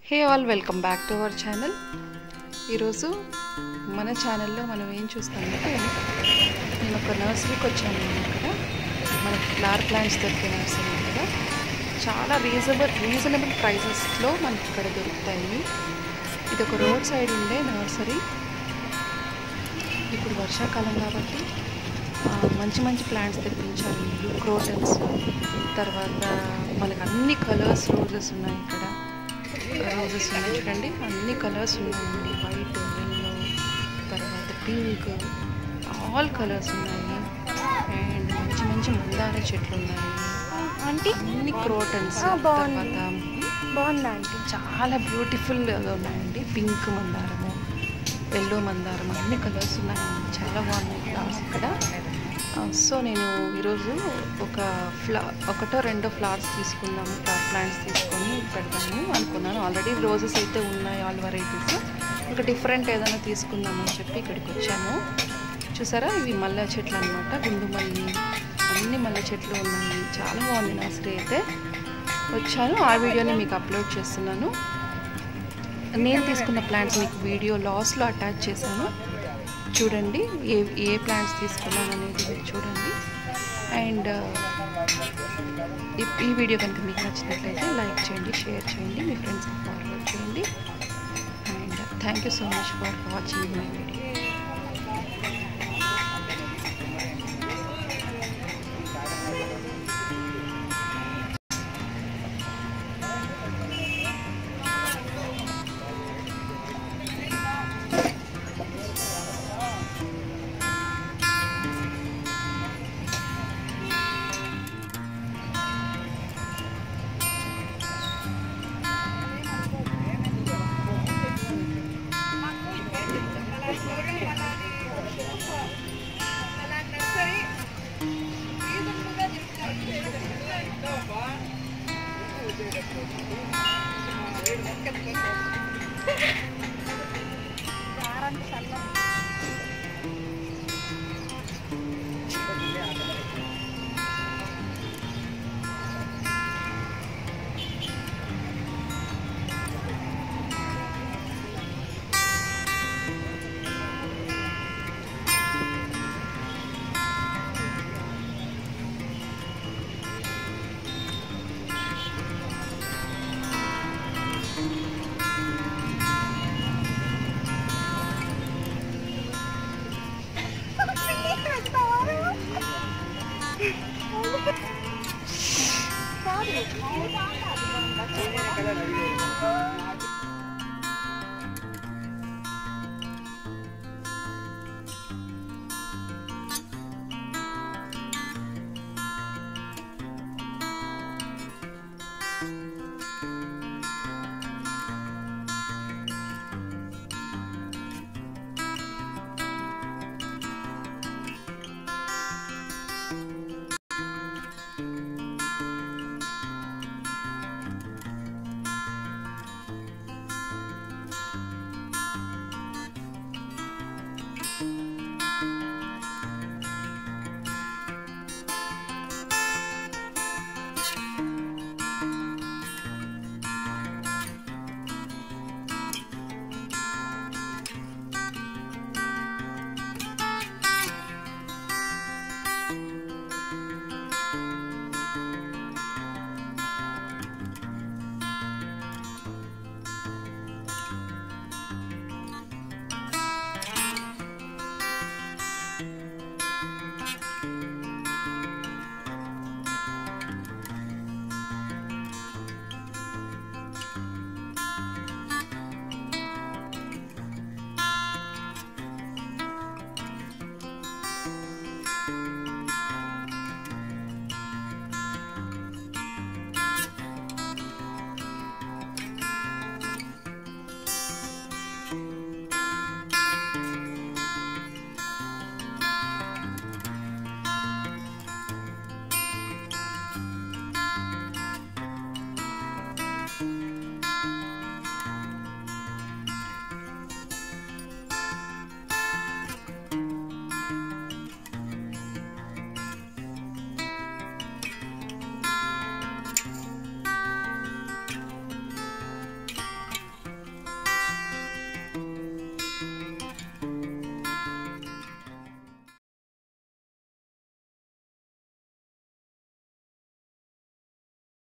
Hey all welcome back to our channel ఈరోజు మన ఛానల్లో మనం ఏం చూస్తామంటే నేను ఒక నర్సరీకి వచ్చాను నేను ఇక్కడ మనకి ఫ్లవర్ ప్లాంట్స్ దొరికే నర్సరీ ఇక్కడ చాలా రీజనబుల్ రీజనబుల్ ప్రైసెస్లో మనకి ఇక్కడ దొరుకుతాయి ఇది ఒక రోడ్ సైడ్ ఉండే నర్సరీ ఇప్పుడు వర్షాకాలం కాబట్టి ఆ, మంచి మంచి ప్లాంట్స్ తెప్పించారు వీళ్ళు క్రోటన్స్ తర్వాత మనకు అన్ని కలర్స్ రోజెస్ ఉన్నాయి ఇక్కడ రోజెస్ ఉన్నాయి చూడండి అన్ని కలర్స్ ఉన్నాయండి వైట్ ఎల్లో తర్వాత పింక్ ఆల్ కలర్స్ ఉన్నాయి అండ్ మంచి మంచి మందార చెట్లు ఉన్నాయి ఆంటీ అన్ని క్రోటన్స్ ఆ, బాగుంది. తర్వాత బాగుందా ఆంటీ చాలా బ్యూటిఫుల్గా ఉన్నాయండి పింక్ మందారము ఎల్లో మందారం అన్ని కలర్స్ ఉన్నాయండి చాలా బాగున్నాయి ఫ్లవర్స్ ఇక్కడ ఆ, సో నేను ఈరోజు ఒక ఫ్లా ఒకటో రెండో ఫ్లవర్స్ తీసుకుందాము ఫ్లవర్ ప్లాంట్స్ తీసుకొని పెడదాము అనుకున్నాను ఆల్రెడీ రోజెస్ అయితే ఉన్నాయి ఆల్ వెరైటీస్ ఒక డిఫరెంట్ ఏదైనా తీసుకుందామని చెప్పి ఇక్కడికి వచ్చాము చూసారా ఇవి మల్లె చెట్లు అనమాట గుండు మల్లి అన్ని మల్లె చెట్లు ఉన్నాయి చాలా బాగుంది నర్సరీ అయితే వచ్చాను ఆ వీడియోని మీకు అప్లోడ్ చేస్తున్నాను నేను తీసుకున్న ప్లాంట్స్ మీకు వీడియో లాస్లో అటాచ్ చేశాను చూడండి ఏ ఏ ప్లాంట్స్ తీసుకున్నాను అనేది మీరు చూడండి అండ్ ఈ వీడియో కనుక మీకు నచ్చినట్లయితే లైక్ చేయండి షేర్ చేయండి మీ ఫ్రెండ్స్కి ఫార్వర్డ్ చేయండి and thank you so much for watching my video